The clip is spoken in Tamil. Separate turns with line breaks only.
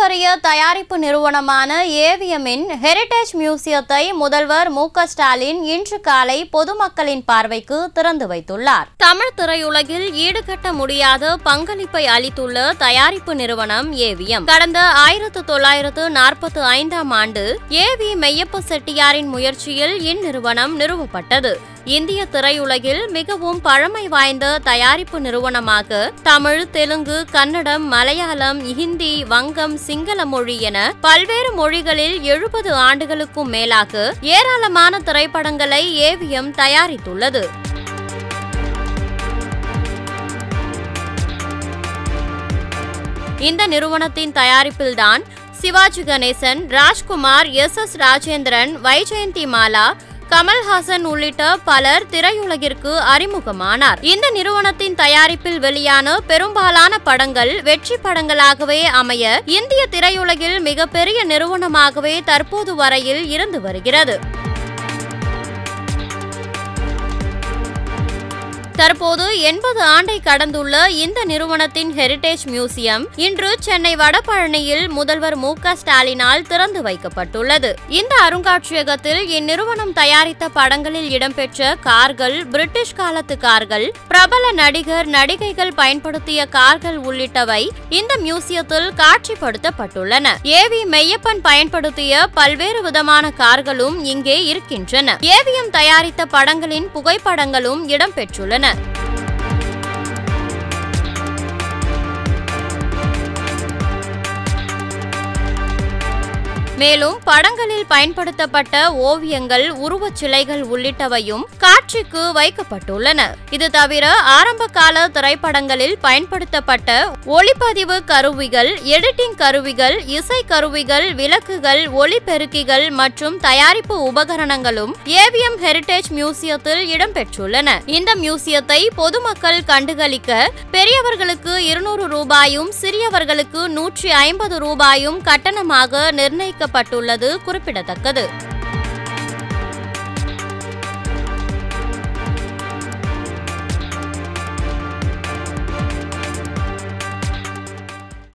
பாரம்பரிய தயாரிப்பு நிறுவனமான ஏவிஎம்மின் ஹெரிடேஜ் மியூசியத்தை முதல்வர் மு க ஸ்டாலின் இன்று காலை பொதுமக்களின் பார்வைக்கு திறந்து வைத்துள்ளார் தமிழ் திரையுலகில் ஈடுகட்ட முடியாத பங்களிப்பை அளித்துள்ள தயாரிப்பு நிறுவனம் ஏவிஎம் கடந்த ஆயிரத்து தொள்ளாயிரத்து நாற்பத்தி ஐந்தாம் ஆண்டு ஏவி மெய்யப்ப செட்டியாரின் முயற்சியில் இந்நிறுவனம் நிறுவப்பட்டது இந்திய திரையுலகில் மிகவும் பழமை வாய்ந்த தயாரிப்பு நிறுவனமாக தமிழ் தெலுங்கு கன்னடம் மலையாளம் ஹிந்தி வங்கம் சிங்கள மொழி என பல்வேறு மொழிகளில் எழுபது ஆண்டுகளுக்கும் மேலாக ஏராளமான திரைப்படங்களை ஏவிஎம் தயாரித்துள்ளது இந்த நிறுவனத்தின் தயாரிப்பில்தான் Sivaji Ganesan Rajkumar S S Rajendran Vyjayanthimala Kamal Haasan உள்ளிட்ட பலர் திரையுலகிற்கு அறிமுகமானார் இந்த நிறுவனத்தின் தயாரிப்பில் வெளியான பெரும்பாலான படங்கள் வெற்றி படங்களாகவே அமைய இந்திய திரையுலகில் மிகப்பெரிய நிறுவனமாகவே தற்போது வரையில் இருந்து வருகிறது தற்போது எண்பது ஆண்டை கடந்துள்ள இந்த நிறுவனத்தின் ஹெரிடேஜ் மியூசியம் இன்று சென்னை வடபழனியில் முதல்வர் மு க ஸ்டாலினால் திறந்து வைக்கப்பட்டுள்ளது இந்த அருங்காட்சியகத்தில் இந்நிறுவனம் தயாரித்த படங்களில் இடம்பெற்ற கார்கள் பிரிட்டிஷ் காலத்து கார்கள் பிரபல நடிகர் நடிகைகள் பயன்படுத்திய கார்கள் உள்ளிட்டவை இந்த மியூசியத்தில் காட்சிப்படுத்தப்பட்டுள்ளன ஏவி மெய்யப்பன் பயன்படுத்திய பல்வேறு விதமான கார்களும் இங்கே இருக்கின்றன ஏவிஎம் தயாரித்த படங்களின் புகைப்படங்களும் இடம்பெற்றுள்ளன மேலும் படங்களில் பயன்படுத்தப்பட்ட ஓவியங்கள் உருவச் சிலைகள் உள்ளிட்டவையும் காட்சிக்கு வைக்கப்பட்டுள்ளன இது தவிர ஆரம்ப கால திரைப்படங்களில் பயன்படுத்தப்பட்ட ஒளிப்பதிவு கருவிகள் எடிட்டிங் கருவிகள் இசை கருவிகள் விளக்குகள் ஒளிபெருக்கிகள் மற்றும் தயாரிப்பு உபகரணங்களும் ஏவிஎம் ஹெரிடேஜ் மியூசியத்தில் இடம்பெற்றுள்ளன இந்த மியூசியத்தை பொதுமக்கள் கண்டுகளிக்க பெரியவர்களுக்கு இருநூறு ரூபாயும் சிறியவர்களுக்கு நூற்றி ஐம்பது ரூபாயும் கட்டணமாக நிர்ணயிக்கப்பட்டுள்ளது குறிப்பிடத்தக்கது